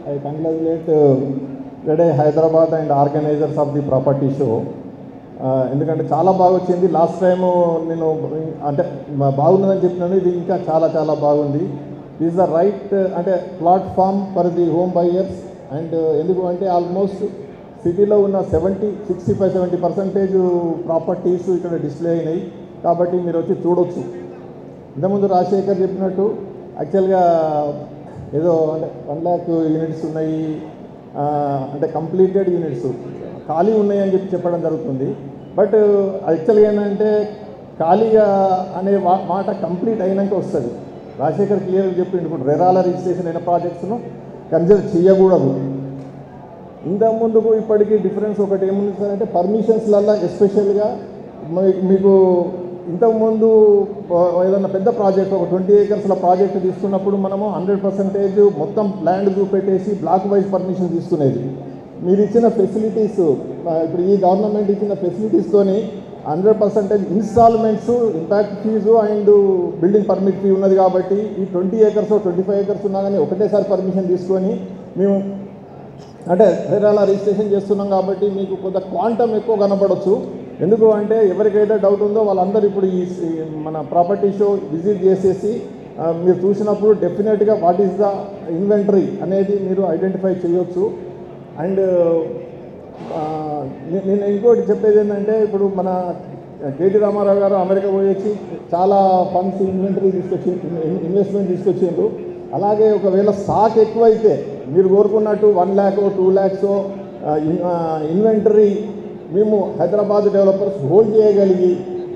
I congratulate today Hyderabad and organisers of the property show ఎందుకంటే చాలా బాగా వచ్చింది లాస్ట్ టైం నేను అంటే బా- బాగున్నదని చెప్పినాను ఇది ఇంకా చాలా చాలా బాగుంది ఈజ్ ద రైట్ అంటే platform for the home buyers and ఎందుకు అంటే ఆల్మోస్ట్ సిటీలో ఉన్న seventy sixty five seventy percentage properties ఇక్కడ డిస్ప్లే అయినాయి కాబట్టి మీరు వచ్చి చూడొచ్చు ఇంతకుముందు రాజశేఖర్ చెప్పినట్టు యాక్చువల్గా ఏదో అంటే వన్ ల్యాక్ యూనిట్స్ ఉన్నాయి ఆ, అంటే కంప్లీటెడ్ యూనిట్స్ ఖాళీ ఉన్నాయి అని చెప్పి చెప్పడం జరుగుతుంది బట్ యాక్చువల్గా ఏంటంటే ఖాళీగా అనే వా- మాట కంప్లీట్ అయినాక వస్తుంది రాజశేఖర్ క్లియర్గా చెప్పిండు ఇప్పుడు రెరాల రిజిస్ట్రేషన్ అయిన ప్రాజెక్ట్స్ను కన్సిడర్ చేయకూడదు ఇంతకు ముందుకు ఇప్పటికీ డిఫరెన్స్ ఒకటి ఏముంది సార్ అంటే పర్మిషన్స్లల్లో ఎస్పెషల్గా మీకు ఇంతకుముందు ఆ, ఏదైనా పెద్ద ప్రాజెక్ట్ ఒక ట్వంటీ ఏకర్స్ల ప్రాజెక్ట్ తీసుకున్నప్పుడు మనము హండ్రెడ్ పర్సెంటేజ్ మొత్తం ల్యాండ్ చూపెట్టేసి బ్లాక్ వైజ్ పర్మిషన్ తీసుకునేది మీరు ఇచ్చిన ఫెసిలిటీస్ ఇప్పుడు ఈ గవర్నమెంట్ ఇచ్చిన ఫెసిలిటీస్తోని hundred percentage instalments impact fee and building permit fee ఉన్నది కాబట్టి ఈ twenty acres twenty five acres ఉన్నా కానీ ఒకటేసారి పర్మిషన్ తీసుకొని మేము అంటే హైదరాబాద్ రిజిస్ట్రేషన్ చేస్తున్నాం కాబట్టి మీకు కొంత క్వాంటమ్ ఎక్కువ కనపడవచ్చు ఎందుకు అంటే ఎవరికైతే డౌట్ ఉందో వాళ్ళందరూ ఇప్పుడు ఈ ఈ మన ప్రాపర్టీ షో విజిట్ చేసేసి ఆ, మీరు చూసినప్పుడు డెఫినెట్గా వాట్ ఈస్ ద ఇన్వెంటరీ అనేది మీరు ఐడెంటిఫై చేయొచ్చు అండ్ ఆ, నే- నేను ఇంకోటి చెప్పేది ఏంటంటే ఇప్పుడు మన కేటీ రామారావు గారు అమెరికా పోయి వచ్చి చాలా ఫండ్స్ ఇన్వెంటరీ తీసుకొచ్చి ఇన్- ఇన్వెస్ట్మెంట్ తీసుకొచ్చిండ్రు అలాగే ఒకవేళ స్టాక్ ఎక్కువైతే మీరు కోరుకున్నట్టు one lakh two lakhs inventory మేము హైదరాబాద్ డెవలపర్స్ హోల్డ్ చేయగలిగి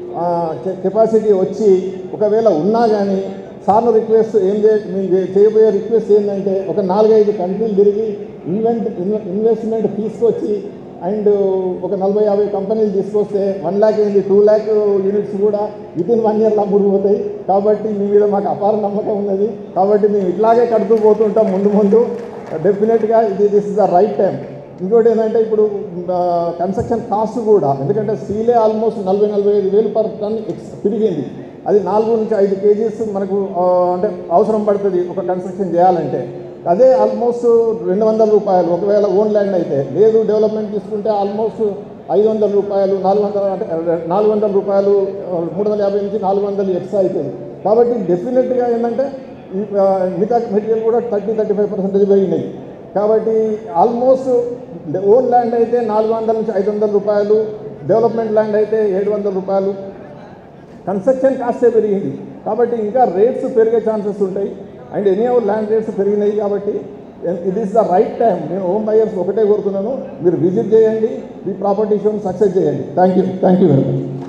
కెపాసిటీ వచ్చి ఒకవేళ ఉన్నా కానీ సార్ను రిక్వెస్ట్ ఏం చే మేము చే- చేయబోయే రిక్వెస్ట్ ఏంటంటే ఒక నాలుగైదు కంట్రీలు తిరిగి ఇన్వెంట్ ఇన్వె- ఇన్వెస్ట్మెంట్ తీసుకొచ్చి అండ్ ఒక నలభై యాభై కంపెనీలు తీసుకొస్తే వన్ ల్యాక్ ఏంది టూ ల్యాక్ యూనిట్స్ కూడా విత్ ఇన్ వన్ ఇయర్లో అమ్ముడుపోతాయి కాబట్టి మీ మీద మాకు అపార నమ్మకం ఉన్నది కాబట్టి మేము ఇట్లాగే కడుతూ పోతుంటాం ముందు ముందు డెఫినెట్గా ఇది this is the right time ఇంకోటి ఏంటంటే ఇప్పుడు కన్స్ట్రక్షన్ కాస్ట్ కూడా ఎందుకంటే స్టీలే ఆల్మోస్ట్ నలభై నలభై ఐదు వేలు పర్ టన్ ఎక్స్ పెరిగింది అది నాలుగు నుంచి ఐదు కేజీస్ మనకు ఆ, అంటే అవసరం పడుతుంది ఒక కన్స్ట్రక్షన్ చేయాలంటే అదే ఆల్మోస్ట్ రెండు వందల రూపాయలు ఒకవేళ ఓన్ ల్యాండ్ అయితే లేదు డెవలప్మెంట్ తీసుకుంటే ఆల్మోస్ట్ ఐదు వందల రూపాయలు నాలుగు వందల అంటే నాలుగు వందల రూపాయలు ఆ, మూడు వందల యాభై నుంచి నాలుగు వందలు ఎక్స్ట్రా అవుతుంది కాబట్టి డెఫినెట్గా ఏంటంటే ఈ, ఆ, మిగతా మెటీరియల్ కూడా థర్టీ థర్టీ ఫైవ్ పర్సెంటేజ్ పెరిగినాయి కాబట్టి ఆల్మోస్ట్ ఓన్ ల్యాండ్ అయితే నాలుగు వందల నుంచి ఐదు వందల రూపాయలు డెవలప్మెంట్ ల్యాండ్ అయితే ఏడు వందల రూపాయలు కన్స్ట్రక్షన్ కాస్టే పెరిగింది కాబట్టి ఇంకా రేట్స్ పెరిగే ఛాన్సెస్ ఉంటాయి and anyhow land rates పెరిగినాయి కాబట్టి ఇది ఇస్ ద రైట్ టైం నేను హోమ్ బయర్స్ ఒకటే కోరుతున్నాను మీరు విజిట్ చేయండి మీ ప్రాపర్టీ షోని సక్సెస్ చేయండి thank you thank you very much